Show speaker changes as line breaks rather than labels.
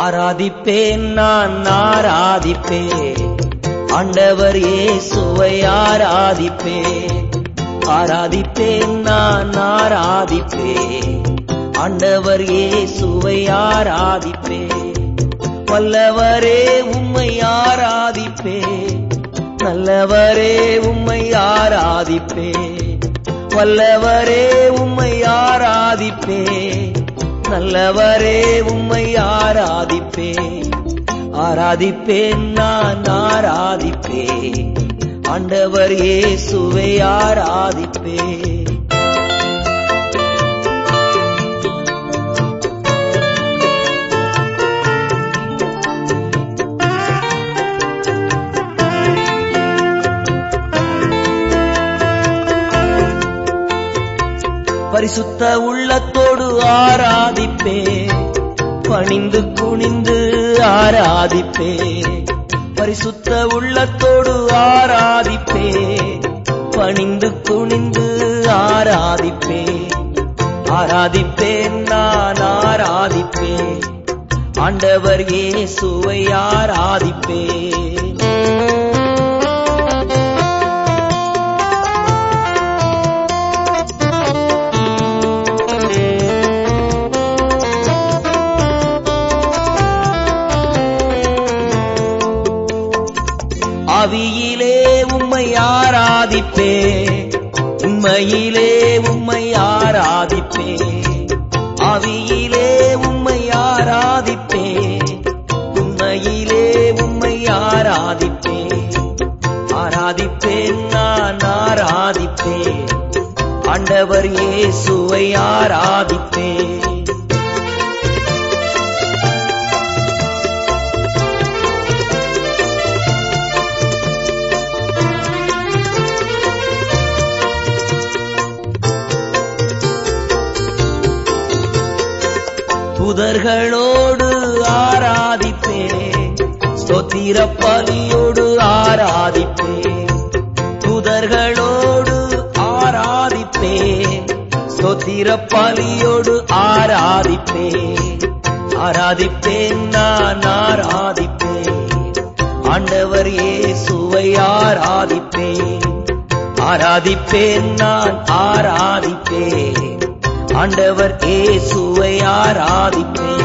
ஆராதிப்பேன் நான் ஆராதிப்பேன் ஆண்டவர் இயேசுவை ஆராதிப்பேன் ஆராதிப்பேன் நான் ஆராதிப்பேன் ஆண்டவர் இயேசுவை ஆராதிப்பேன் வல்லவரே உம்மை ஆராதிப்பேன் நல்லவரே உம்மை ஆராதிப்பேன் வல்லவரே உம்மை ஆராதிப்பேன் நல்லவரே உம்மை ஆராதிப்பேன் ஆராதிப்பேன் நான் ஆராதிப்பேன் ஆண்டவர் இயேசுவை ஆராதிப்பேன் பரிசுத்த உள்ளத்தோடு ஆராதிப்பே பணிந்து குனிந்து ஆராதிப்பே பரிசுத்த உள்ளத்தோடு ஆராதிப்பே பணிந்து குனிந்து ஆராதிப்பே ஆராதிப்பேன் நான் ஆராதிப்பேன் ஆண்டவர் இயேசுவை ஆராதிப்பேன் ஆவியிலே உம்மை ஆராதிப்பே உண்மையிலே உம்மை ஆராதிப்பே ஆவியிலே உம்மை ஆராதிப்பே உண்மையிலே உம்மை ஆராதிப்பே ஆராதிப்பேன் நான் ஆராதிப்பேன் ஆண்டவர் இயேசுவை ஆராதிப்பேன் புதர்களோடு ஆராதிப்பேன் ஸ்தோத்திர பலியோடு ஆராதிப்பேன் புதர்களோடு ஆராதிப்பேன் ஸ்தோத்திர பலியோடு ஆராதிப்பேன் ஆராதிப்பேன் நான் ஆராதிப்பேன் ஆண்டவர் இயேசுவை ஆராதிப்பேன் ஆராதிப்பேன் நான் ஆராதிப்பேன் ஆண்டவர் இயேசுவை ஆராதிப்பேன்